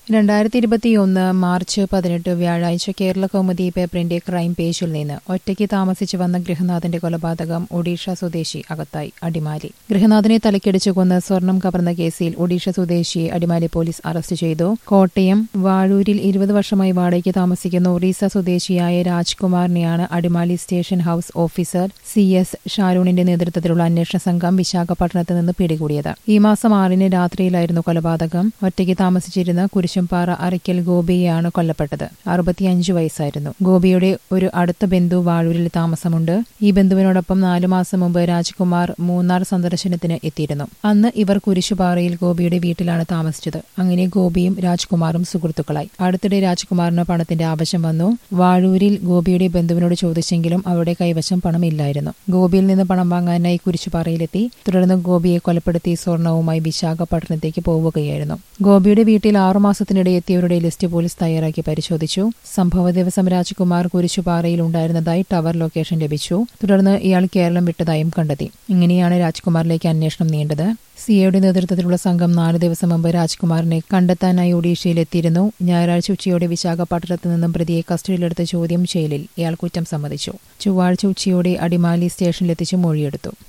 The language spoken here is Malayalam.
രണ്ടായിരത്തി ഇരുപത്തിയൊന്ന് മാർച്ച് പതിനെട്ട് വ്യാഴാഴ്ച കേരള കൗമുദി പേപ്പറിന്റെ ക്രൈം പേജിൽ നിന്ന് ഒറ്റയ്ക്ക് താമസിച്ചു വന്ന ഗൃഹനാഥന്റെ കൊലപാതകം ഒഡീഷ സ്വദേശി അകത്തായി അടിമാലി ഗൃഹനാഥനെ തലക്കടിച്ചു കൊന്ന് സ്വർണം കവർന്ന കേസിൽ ഒഡീഷ സ്വദേശിയെ അടിമാലി പോലീസ് അറസ്റ്റ് ചെയ്തു കോട്ടയം വാഴൂരിൽ ഇരുപത് വർഷമായി വാടകയ്ക്ക് താമസിക്കുന്ന ഒറീസ സ്വദേശിയായ രാജ്കുമാറിനെയാണ് Adimali station house officer C S ഷാരൂണിന്റെ നേതൃത്വത്തിലുള്ള അന്വേഷണ സംഘം വിശാഖപട്ടണത്ത് നിന്ന് പിടികൂടിയത് ഈ മാസം ആറിന് രാത്രിയിലായിരുന്നു കൊലപാതകം ഒറ്റയ്ക്ക് താമസിച്ചിരുന്ന കുരിശുംപാറ അറയ്ക്കൽ ഗോപിയെയാണ് കൊല്ലപ്പെട്ടത് അറുപത്തിയഞ്ചു വയസ്സായിരുന്നു ഗോപിയുടെ ഒരു അടുത്ത ബന്ധു വാഴൂരിൽ താമസമുണ്ട് ഈ ബന്ധുവിനോടൊപ്പം നാലു മാസം മുമ്പ് രാജ്കുമാർ മൂന്നാർ സന്ദർശനത്തിന് എത്തിയിരുന്നു അന്ന് ഇവർ കുരിശുപാറയിൽ ഗോപിയുടെ വീട്ടിലാണ് താമസിച്ചത് അങ്ങനെ ഗോപിയും രാജ്കുമാറും സുഹൃത്തുക്കളായി അടുത്തിടെ രാജ്കുമാറിന് പണത്തിന്റെ ആവശ്യം വന്നു വാഴൂരിൽ ഗോപിയുടെ ബന്ധുവിനോട് ചോദിച്ചെങ്കിലും അവരുടെ കൈവശം പണമില്ലായിരുന്നു ഗോപിയിൽ നിന്ന് പണം വാങ്ങാനായി കുരിശുപാറയിലെത്തി തുടർന്ന് ഗോപിയെ കൊലപ്പെടുത്തി സ്വർണവുമായി വിശാഖപട്ടണത്തേക്ക് പോവുകയായിരുന്നു ഗോപിയുടെ വീട്ടിൽ ആറുമാസത്തിനിടെ എത്തിയവരുടെ ലിസ്റ്റ് പോലീസ് തയ്യാറാക്കി പരിശോധിച്ചു സംഭവ ദിവസം രാജ്കുമാർ കുരിശുപാറയിൽ ഉണ്ടായിരുന്നതായി ടവർ ലൊക്കേഷൻ ലഭിച്ചു തുടർന്ന് ഇയാൾ കേരളം വിട്ടതായും കണ്ടെത്തി ഇങ്ങനെയാണ് രാജ്കുമാറിലേക്ക് അന്വേഷണം നീണ്ടത് സിഐയുടെ നേതൃത്വത്തിലുള്ള സംഘം നാല് ദിവസം മുമ്പ് രാജ്കുമാറിനെ കണ്ടെത്താനായി ഒഡീഷയിലെത്തിയിരുന്നു ഞായറാഴ്ച ഉച്ചയോടെ വിശാഖപട്ടണത്ത് നിന്നും പ്രതിയെ കസ്റ്റഡിയിലെടുത്ത ചോദ്യം ചെയ്യലിൽ ഇയാൾ കുറ്റം സമ്മതിച്ചു ചൊവ്വാഴ്ച ഉച്ചയോടെ അടിമാലി സ്റ്റേഷനിലെത്തിച്ച് മൊഴിയെടുത്തു